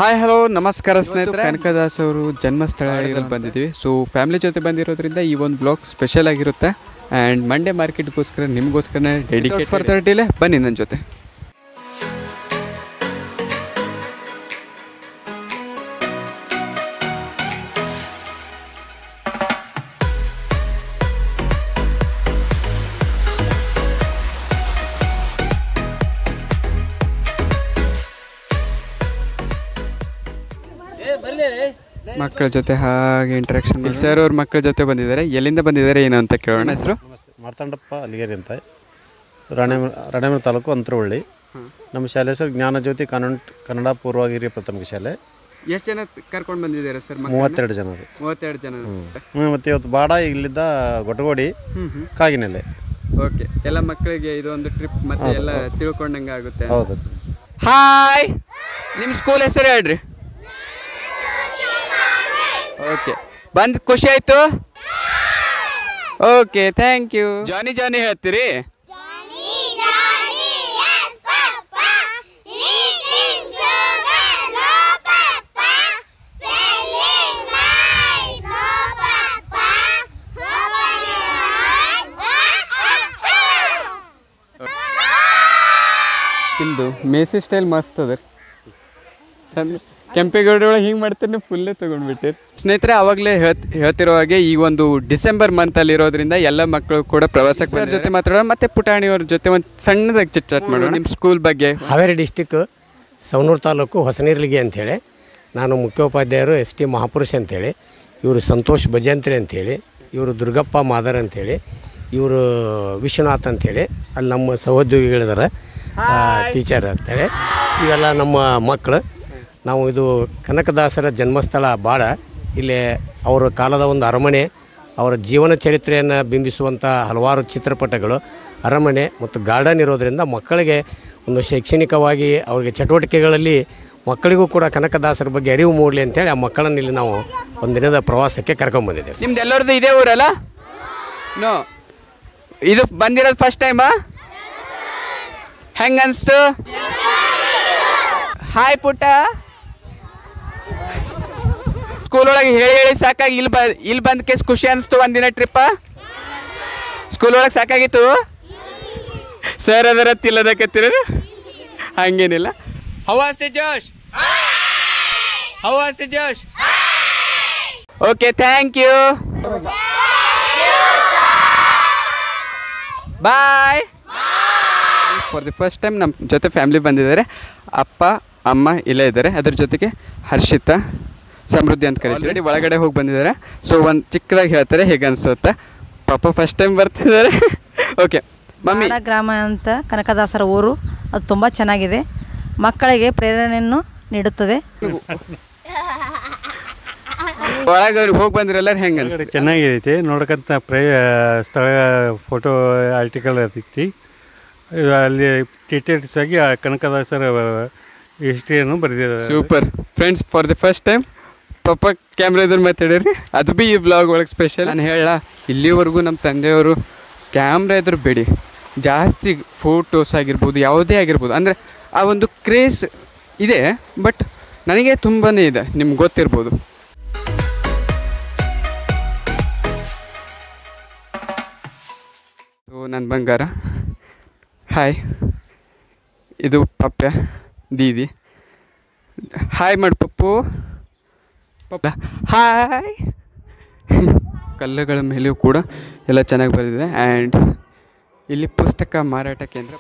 Hi hello ನಮಸ್ಕಾರ ಸ್ನೇಹಿತರೆ ಕನಕದಾಸ್ ಅವರು ಜನ್ಮಸ್ಥಳ ಬಂದಿದ್ದೀವಿ ಸೊ ಫ್ಯಾಮಿಲಿ ಜೊತೆ ಬಂದಿರೋದ್ರಿಂದ ಈ ಒಂದು ಬ್ಲಾಗ್ ಸ್ಪೆಷಲ್ ಆಗಿರುತ್ತೆ ಆ್ಯಂಡ್ ಮಂಡೇ ಮಾರ್ಕೆಟ್ಗೋಸ್ಕರ ನಿಮಗೋಸ್ಕರ ಡೆಡಿಕೇಟ್ ಫಾರ್ ತರ್ಟಿಲೆ ಬನ್ನಿ ನನ್ನ ಜೊತೆ ಮಕ್ಕಳ ಜೊತೆ ಹಾಗೆ ಇಂಟ್ರಾಕ್ಷನ್ ಸರ್ ಅವ್ರ ಮಕ್ಕಳ ಜೊತೆ ಬಂದಿದ್ದಾರೆ ಎಲ್ಲಿಂದ ಬಂದಿದ್ದಾರೆ ಏನು ಅಂತ ಕೇಳೋಣ ಹೆಸರು ನಮಸ್ತೆ ಮಾರ್ತಾಂಡಪ್ಪ ಅಲಿಗೇರಿ ಅಂತ ರಾಣೇಮ ರಾಣೇಮರ ತಾಲೂಕು ಅಂತರವಳ್ಳಿ ನಮ್ಮ ಶಾಲೆ ಹೆಸರು ಜ್ಞಾನಜ್ಯೋತಿ ಕಾನ್ವೆಂಟ್ ಕನ್ನಡ ಪೂರ್ವ ಹಿರಿಯ ಪ್ರಾಥಮಿಕ ಶಾಲೆ ಎಷ್ಟು ಜನ ಕರ್ಕೊಂಡು ಬಂದಿದ್ದಾರೆ ಸರ್ ಮೂವತ್ತೆರಡು ಜನ ರೀ ಮೂವತ್ತೆರಡು ಜನ ಹ್ಞೂ ಮತ್ತು ಇವತ್ತು ಬಾಡ ಇಲ್ಲಿದ್ದ ಗೊಟಗೋಡಿ ಕಾಗಿನೆಲೆ ಓಕೆ ಎಲ್ಲ ಮಕ್ಕಳಿಗೆ ಇದೊಂದು ಟ್ರಿಪ್ ಮತ್ತೆ ಎಲ್ಲ ತಿಳ್ಕೊಂಡಂಗೆ ಆಗುತ್ತೆ ಹೌದು ಹಾಯ್ ನಿಮ್ಮ ಸ್ಕೂಲ್ ಹೆಸರು ಹೇಳ್ರಿ ಓಕೆ ಬಂದ್ ಖುಷಿ ಆಯ್ತು okay thank you Johnny Johnny ಹೇಳ್ತೀರಿ Johnny, Johnny, yes, Papa. Eating sugar, no, Papa. Feeling nice, no, Papa. Open your eyes. ನಿಮ್ಮದು ಮೇಸಿ ಸ್ಟೈಲ್ ಮಸ್ತ್ ಅದ ಚಂದ ಕೆಂಪೇಗೌಡ ಒಳಗೆ ಹಿಂಗೆ ಮಾಡ್ತಾರೆ ಫುಲ್ಲೇ ತೊಗೊಂಡ್ಬಿಟ್ಟಿರಿ ಸ್ನೇಹಿತರೆ ಅವಾಗಲೇ ಹೇಳ್ ಹೇಳ್ತಿರೋ ಹಾಗೆ ಈ ಒಂದು ಡಿಸೆಂಬರ್ ಮಂತಲ್ಲಿ ಇರೋದ್ರಿಂದ ಎಲ್ಲ ಮಕ್ಕಳು ಕೂಡ ಪ್ರವಾಸಕ್ಕೆ ಸರ್ ಜೊತೆ ಮಾತಾಡೋಣ ಮತ್ತೆ ಪುಟಾಣಿಯವ್ರ ಜೊತೆ ಒಂದು ಸಣ್ಣದಾಗಿ ಚಿಟ್ ಚಾಟ್ ಮಾಡೋಣ ನಿಮ್ಮ ಸ್ಕೂಲ್ ಬಗ್ಗೆ ಹಾವೇರಿ ಡಿಸ್ಟಿಕ್ ಸವಣೂರು ತಾಲೂಕು ಹೊಸನೀರ್ಲಿಗೆ ಅಂಥೇಳಿ ನಾನು ಮುಖ್ಯೋಪಾಧ್ಯಾಯರು ಎಸ್ ಟಿ ಮಹಾಪುರುಷ ಅಂಥೇಳಿ ಇವರು ಸಂತೋಷ್ ಭಜಂತ್ರಿ ಅಂಥೇಳಿ ಇವರು ದುರ್ಗಪ್ಪ ಮಾದರ್ ಅಂಥೇಳಿ ಇವರು ವಿಶ್ವನಾಥ್ ಅಂಥೇಳಿ ಅಲ್ಲಿ ನಮ್ಮ ಸಹೋದ್ಯೋಗಿಗಳಿದ್ದಾರೆ ಟೀಚರ್ ಅಂತೇಳಿ ಇವೆಲ್ಲ ನಮ್ಮ ಮಕ್ಕಳು ನಾವು ಇದು ಕನಕದಾಸರ ಜನ್ಮಸ್ಥಳ ಬಾಡ ಇಲ್ಲಿ ಅವರ ಕಾಲದ ಒಂದು ಅರಮನೆ ಅವರ ಜೀವನ ಚರಿತ್ರೆಯನ್ನು ಬಿಂಬಿಸುವಂಥ ಹಲವಾರು ಚಿತ್ರಪಟಗಳು ಅರಮನೆ ಮತ್ತು ಗಾರ್ಡನ್ ಇರೋದರಿಂದ ಮಕ್ಕಳಿಗೆ ಒಂದು ಶೈಕ್ಷಣಿಕವಾಗಿ ಅವರಿಗೆ ಚಟುವಟಿಕೆಗಳಲ್ಲಿ ಮಕ್ಕಳಿಗೂ ಕೂಡ ಕನಕದಾಸರ ಬಗ್ಗೆ ಅರಿವು ಮೂಡಲಿ ಅಂತೇಳಿ ಆ ಮಕ್ಕಳನ್ನು ಇಲ್ಲಿ ನಾವು ಒಂದು ದಿನದ ಪ್ರವಾಸಕ್ಕೆ ಕರ್ಕೊಂಡ್ಬಂದಿದ್ದೇವೆ ನಿಮ್ದು ಎಲ್ಲರದ್ದು ಇದೇ ಊರಲ್ಲ ನೋ ಇದು ಬಂದಿರೋದು ಫಸ್ಟ್ ಟೈಮಾ ಹೆಂಗ ಅನ್ಸ್ತು ಹಾಯ್ ಪುಟ್ಟ ಸ್ಕೂಲ್ ಒಳಗೆ ಹೇಳಿ ಹೇಳಿ ಸಾಕಾಗಿ ಇಲ್ಲಿ ಬ ಇಲ್ಲಿ ಬಂದ ಕೇಸ್ ಖುಷಿ ಅನಿಸ್ತು ಒಂದಿನ ಟ್ರಿಪ್ಪ ಸ್ಕೂಲ್ ಒಳಗೆ ಸಾಕಾಗಿತ್ತು ಸರ್ ಅದರ ತಿಲ್ಲದಕ್ಕತ್ತಿರ ಹಂಗೇನಿಲ್ಲ how's the josh how's the josh okay thank you bye for the first time ನಮ್ಮ ಜೊತೆ ಫ್ಯಾಮಿಲಿ ಬಂದಿದ್ದಾರೆ ಅಪ್ಪ ಅಮ್ಮ ಇಲ್ಲೇ ಇದ್ದಾರೆ ಅದ್ರ ಜೊತೆಗೆ ಹರ್ಷಿತಾ ಸಮೃದ್ಧಿ ಅಂತ ಕರೀತೀವಿ ಆಲ್ರೆಡಿ ಒಳಗಡೆ ಹೋಗಿ ಬಂದಿದ್ದಾರೆ ಸೊ ಒಂದು ಚಿಕ್ಕದಾಗಿ ಹೇಳ್ತಾರೆ ಹೇಗೆ ಅನಿಸುತ್ತೆ ಪಾಪ ಫಸ್ಟ್ ಟೈಮ್ ಬರ್ತಿದ್ದಾರೆ ಓಕೆ ಮಮ್ಮಿ ಬಾಡ ಗ್ರಾಮ ಅಂತ ಕನಕದಾಸರ ಊರು ಅದು ತುಂಬ ಚೆನ್ನಾಗಿದೆ ಮಕ್ಕಳಿಗೆ ಪ್ರೇರಣೆಯನ್ನು ನೀಡುತ್ತದೆ ಒಳಗೆ ಹೋಗಿ ಬಂದಿರಲ್ಲ ಹೆಂಗೆ ಒಳಗಡೆ ಅನಿಸ್ತು ಚೆನ್ನಾಗೈತಿ ನೋಡಕ್ಕಂತ ಪ್ರೇ ಸ್ಥಳ ಫೋಟೋ ಆರ್ಟಿಕಲ್ ಐತಿ ಇದು ಅಲ್ಲಿ ಡೀಟೇಲ್ಸ್ ಆಗಿ ಆ ಕನಕದಾಸರ ಹಿಸ್ಟ್ರಿಯನ್ನು ಬರೆದಿದ್ದಾರೆ super friends for the first time ಪಪ್ಪ ಕ್ಯಾಮ್ರಾ ಇದ್ರ ಮಾತಾಡಿರಿ ಅದು ಬಿ ಈ ಬ್ಲಾಗ್ ಒಳಗೆ ಸ್ಪೆಷಲ್ ನಾನು ಹೇಳ ಇಲ್ಲಿವರೆಗೂ ನಮ್ಮ ತಂದೆಯವರು ಕ್ಯಾಮ್ರಾ ಇದ್ರ ಬೇಡಿ ಜಾಸ್ತಿ ಫೋಟೋಸ್ ಆಗಿರ್ಬೋದು ಯಾವುದೇ ಆಗಿರ್ಬೋದು ಅಂದರೆ ಆ ಒಂದು ಕ್ರೇಸ್ ಇದೆ ಬಟ್ ನನಗೆ ತುಂಬಾ ಇದೆ ನಿಮ್ಗೆ ಗೊತ್ತಿರ್ಬೋದು ಸೊ ನನ್ನ ಬಂಗಾರ ಹಾಯ್ ಇದು ಪಪ್ಪ ದೀದಿ ಹಾಯ್ ಮಾಡಿ ಪಪ್ಪು ಪಪ್ಪ ಹಾಯ್ ಕಲ್ಲುಗಳ ಮೇಲೆಯೂ ಕೂಡ ಎಲ್ಲ ಚೆನ್ನಾಗಿ ಬರೆದಿದೆ ಆ್ಯಂಡ್ ಇಲ್ಲಿ ಪುಸ್ತಕ ಮಾರಾಟ ಕೇಂದ್ರ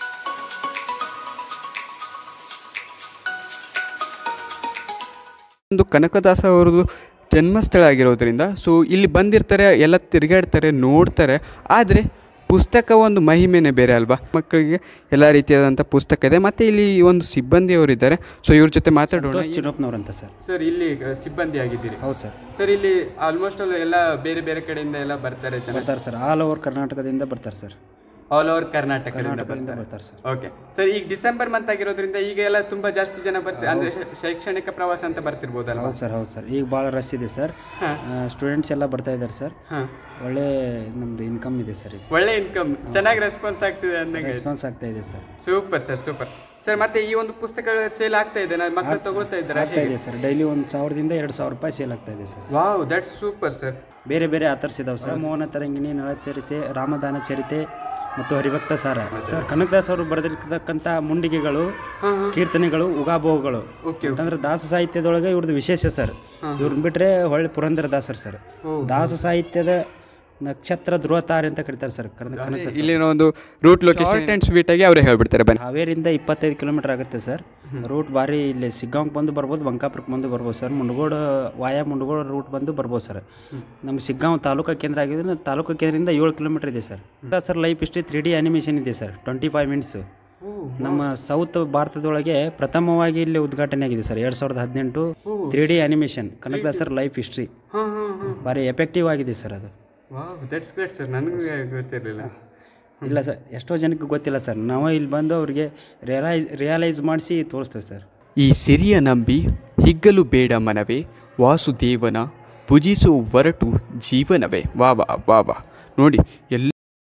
ಒಂದು ಕನಕದಾಸ ಅವರದು ಜನ್ಮಸ್ಥಳ ಆಗಿರೋದ್ರಿಂದ ಸೊ ಇಲ್ಲಿ ಬಂದಿರ್ತಾರೆ ಎಲ್ಲ ತಿರುಗಾಡ್ತಾರೆ ನೋಡ್ತಾರೆ ಆದರೆ ಪುಸ್ತಕ ಒಂದು ಮಹಿಮೆನೇ ಬೇರೆ ಅಲ್ವಾ ಮಕ್ಕಳಿಗೆ ಎಲ್ಲ ರೀತಿಯಾದಂಥ ಪುಸ್ತಕ ಇದೆ ಮತ್ತು ಇಲ್ಲಿ ಒಂದು ಸಿಬ್ಬಂದಿಯವರು ಇದ್ದಾರೆ ಸೊ ಇವ್ರ ಜೊತೆ ಮಾತಾಡೋಣ ಚಿನ್ನಪ್ಪನವ್ರು ಅಂತ ಸರ್ ಸರ್ ಇಲ್ಲಿ ಸಿಬ್ಬಂದಿ ಆಗಿದ್ದೀರಿ ಹೌದು ಸರ್ ಸರ್ ಇಲ್ಲಿ ಆಲ್ಮೋಸ್ಟ್ ಎಲ್ಲ ಬೇರೆ ಬೇರೆ ಕಡೆಯಿಂದ ಎಲ್ಲ ಬರ್ತಾರೆ ಜನ ಬರ್ತಾರೆ ಸರ್ ಆಲ್ ಓವರ್ ಕರ್ನಾಟಕದಿಂದ ಬರ್ತಾರೆ ಸರ್ ಆಲ್ ಓವರ್ ಕರ್ನಾಟಕದಿಂದ ಕರ್ನಾಟಕದಿಂದ ಬರ್ತಾರೆ ಬರ್ತಾರೆ ಸರ್ ಓಕೆ ಸರ್ ಈಗ ಡಿಸೆಂಬರ್ ಮಂತ್ ಆಗಿರೋದ್ರಿಂದ ಈಗ ಎಲ್ಲ ತುಂಬಾ ಜಾಸ್ತಿ ಜನ ಬರ್ತಾರೆ ಅಂದ್ರೆ ಶೈ- ಶೈಕ್ಷಣಿಕ ಪ್ರವಾಸ ಅಂತ ಬರ್ತಿರ್ಬೋದಲ್ವಾ ಹೌದು ಸರ್ ಹೌದು ಸರ್ ಈಗ ಭಾಳ ರಶ್ ಇದೆ ಸರ್ ಸ್ಟೂಡೆಂಟ್ಸ್ ಎಲ್ಲ ಬರ್ತಾ ಇದ್ದಾರೆ ಸರ್ ಹಾಂ ಒಳ್ಳೆ ನಮ್ಮದು ಇನ್ಕಮ್ ಇದೆ ಸರ್ ಈಗ ಒಳ್ಳೆ ಇನ್ಕಮ್ ಚೆನ್ನಾಗಿ ರೆಸ್ಪಾನ್ಸ್ ಆಗ್ತಿದೆ ಅಂದಂಗೆ ರೆಸ್ಪಾನ್ಸ್ ಆಗ್ತಾ ಇದೆ sir super sir super sir ಮತ್ತೆ ಈ ಒಂದು ಪುಸ್ತಕಗಳ ಸೇಲ್ ಆಗ್ತಾ ಇದೆ ನಾನು ಮಕ್ಕಳು ತಗೊಳ್ತಾ ಇದ್ದಾರೆ ಆಗ್ತಾ ಇದೆ ಸರ್ ಡೈಲಿ ಒಂದು ಸಾವಿರದಿಂದ ಎರಡು ಸಾವಿರ ರೂಪಾಯಿ ಸೇಲ್ ಆಗ್ತಾ ಇದೆ sir wow that's super sir ಬೇರೆ ಬೇರೆ ಆಥರ್ಸ್ ಇದಾವೆ ಸರ್ ಮೋಹನ ತರಂಗಿಣಿ ನಳಚರಿತೆ ರಾಮದಾನ ಚರಿತೆ ಮತ್ತು ಹರಿಭಕ್ತ ಸಾರ ಸರ್ ಕನಕದಾಸ್ ಅವರು ಬರೆದಿರ್ತಕ್ಕಂಥ ಮುಂಡಿಗೆಗಳು ಕೀರ್ತನೆಗಳು ಉಗಾಭೋಗಗಳು ಅಂತಂದ್ರೆ ದಾಸ ಸಾಹಿತ್ಯದೊಳಗೆ ಇವ್ರದ್ದು ವಿಶೇಷ ಸರ್ ಇವ್ರನ್ನ ಬಿಟ್ರೆ ಹೊಳ್ಳಿ ಪುರಂದರ ದಾಸರು ಸರ್ ದಾಸ ಸಾಹಿತ್ಯದ ನಕ್ಷತ್ರ ಧ್ರುವತಾರೆ ಅಂತ ಕರೀತಾರೆ ಸರ್ ಕನಕ ಕನಕದಾಸ ಇಲ್ಲಿನ ಒಂದು ರೂಟ್ ಲೊಕೇಶನ್ ಅಂಡ್ ಸ್ವೀಟ್ ಆಗಿ ಅವರೇ ಹೇಳ್ಬಿಡ್ತಾರೆ ಬನ್ನಿ ಹಾವೇರಿಂದ ಇಪ್ಪತ್ತೈದು ಕಿಲೋಮೀಟರ್ ಆಗುತ್ತೆ ಸರ್ ರೂಟ್ ಭಾರಿ ಇಲ್ಲಿ ಸಿಗ್ಗಾಂವ್ಗೆ ಬಂದು ಬರ್ಬೋದು ಬಂಕಾಪುರಕ್ಕೆ ಬಂದು ಬರ್ಬೋದು ಸರ್ ಮುಂಡಗೋಡ ವಾಯ ಮುಂಡಗೋಡ ರೂಟ್ ಬಂದು ಬರ್ಬೋದು ಸರ್ ನಮ್ಮ ಸಿಗ್ಗಾಂವ್ ತಾಲೂಕು ಕೇಂದ್ರ ಆಗಿದೆ ತಾಲೂಕು ಕೇಂದ್ರದಿಂದ ಏಳು ಕಿಲೋಮೀಟರ್ ಇದೆ sir sir life history three D animation ಇದೆ ಸರ್ ಟ್ವೆಂಟಿ ಫೈವ್ ಮಿನಿಟ್ಸು ನಮ್ಮ ಸೌತ್ ಭಾರತದೊಳಗೆ ಪ್ರಥಮವಾಗಿ ಇಲ್ಲಿ ಉದ್ಘಾಟನೆ ಆಗಿದೆ ಸರ್ ಎರಡು ಸಾವಿರದ ಹದಿನೆಂಟು ತ್ರೀ ಡಿ ಅನಿಮೇಷನ್ ಕನಕದಾಸರ್ ಲೈಫ್ ಹಿಸ್ಟ್ರಿ ಹಾಂ ಹಾಂ ಹಾಂ ಭಾರಿ ಎಫೆಕ್ಟಿವ್ ಆಗಿದೆ ಸರ್ ಅದು ವಾವ್ ದಟ್ಸ್ ಗ್ರೇಟ್ ಸರ್ ನನಗೆ ಗೊತ್ತಿರಲಿಲ್ಲ ಇಲ್ಲ ಸರ್ ಎಷ್ಟೋ ಜನಕ್ಕೆ ಗೊತ್ತಿಲ್ಲ ಸರ್ ನಾವು ಇಲ್ಲಿ ಬಂದು ಅವ್ರಿಗೆ ರಿಯಲೈಸ್ ರಿಯಲೈಸ್ ಮಾಡಿಸಿ ತೋರಿಸ್ತೇವೆ ಸರ್ ಈ ಸಿರಿಯ ನಂಬಿ ಹಿಗ್ಗಲು ಬೇಡ ಮನವೇ ವಾಸುದೇವನ ಭುಜಿಸು ಹೊರಟು ಜೀವನವೇ ವಾ ವಾ ವಾ ವಾ ನೋಡಿ ಎಲ್ಲ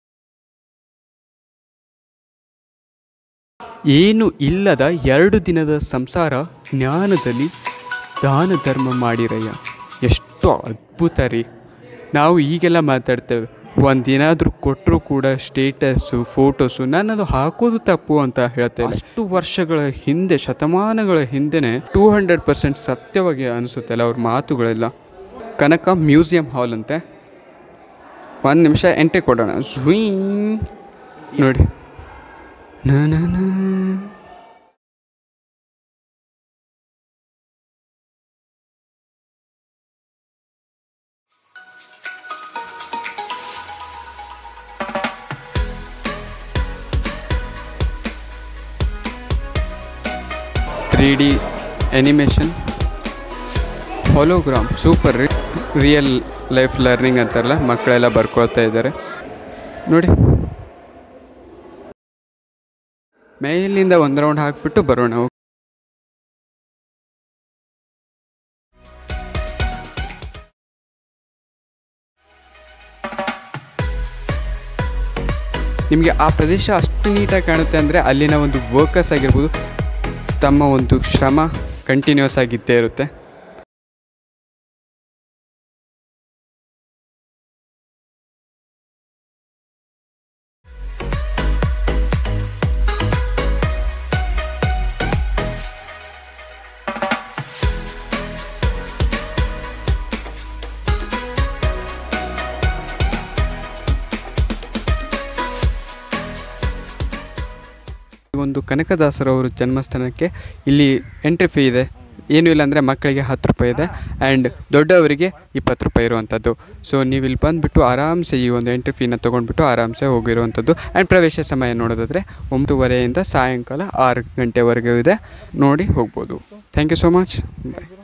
ಏನು ಇಲ್ಲದ ಎರಡು ದಿನದ ಸಂಸಾರ ಜ್ಞಾನದಲ್ಲಿ ದಾನ ಧರ್ಮ ಮಾಡಿರಯ್ಯ ಎಷ್ಟು ಅದ್ಭುತ ರೀ ನಾವು ಈಗೆಲ್ಲ ಮಾತಾಡ್ತೇವೆ ಒಂದಿನಾದರೂ ಕೊಟ್ಟರು ಕೂಡ ಸ್ಟೇಟಸ್ಸು ಫೋಟೋಸು ನಾನು ಅದು ಹಾಕೋದು ತಪ್ಪು ಅಂತ ಹೇಳ್ತೇನೆ ಅಷ್ಟು ವರ್ಷಗಳ ಹಿಂದೆ ಶತಮಾನಗಳ ಹಿಂದೆನೇ ಟೂ ಹಂಡ್ರೆಡ್ ಪರ್ಸೆಂಟ್ ಸತ್ಯವಾಗಿ ಅನಿಸುತ್ತಲ್ಲ ಅವ್ರ ಮಾತುಗಳೆಲ್ಲ ಕನಕ ಮ್ಯೂಸಿಯಂ ಹಾಲ್ ಅಂತೆ ಒಂದು ನಿಮಿಷ ಎಂಟ್ರಿ ಕೊಡೋಣ ಝುಯ್ ನೋಡಿ ನ ನ ನ. Three D animation hologram super ರೀ ರಿಯಲ್ ಲೈಫ್ ಲರ್ನಿಂಗ್ ಅಂತಾರಲ್ಲ ಮಕ್ಕಳೆಲ್ಲ ಬರ್ಕೊಳ್ತಾ ಇದ್ದಾರೆ ನೋಡಿ ಮೇಲಿಂದ ಒಂದು ರೌಂಡ್ ಹಾಕ್ಬಿಟ್ಟು ಬರೋಣ ನಿಮಗೆ ಆ ಪ್ರದೇಶ ಅಷ್ಟು ನೀಟಾಗಿ ಕಾಣುತ್ತೆ ಅಂದರೆ ಅಲ್ಲಿನ ಒಂದು ವರ್ಕರ್ಸ್ ಆಗಿರ್ಬೋದು ತಮ್ಮ ಒಂದು ಶ್ರಮ ಕಂಟಿನ್ಯೂಸ್ ಆಗಿದ್ದೇ ಇರುತ್ತೆ ಈ ಒಂದು ಕನಕದಾಸರವರು ಜನ್ಮಸ್ಥಾನಕ್ಕೆ ಇಲ್ಲಿ ಎಂಟ್ರಿ ಫೀ ಇದೆ ಏನೂ ಇಲ್ಲ ಅಂದರೆ ಮಕ್ಕಳಿಗೆ ಹತ್ತು ರೂಪಾಯಿ ಇದೆ ಆ್ಯಂಡ್ ದೊಡ್ಡವರಿಗೆ ಇಪ್ಪತ್ತು ರೂಪಾಯಿ ಇರುವಂಥದ್ದು ಸೊ ನೀವು ಇಲ್ಲಿ ಬಂದುಬಿಟ್ಟು ಆರಾಮ್ಸೆ ಈ ಒಂದು ಎಂಟ್ರಿ ಫೀನ ತೊಗೊಂಡ್ಬಿಟ್ಟು ಆರಾಮ್ಸೆ ಹೋಗಿರುವಂಥದ್ದು ಆ್ಯಂಡ್ ಪ್ರವೇಶ ಸಮಯ ನೋಡೋದಾದರೆ ಒಂಬತ್ತುವರೆಯಿಂದ ಸಾಯಂಕಾಲ ಆರು ಗಂಟೆವರೆಗೂ ಇದೆ ನೋಡಿ ಹೋಗ್ಬೋದು thank you so much bye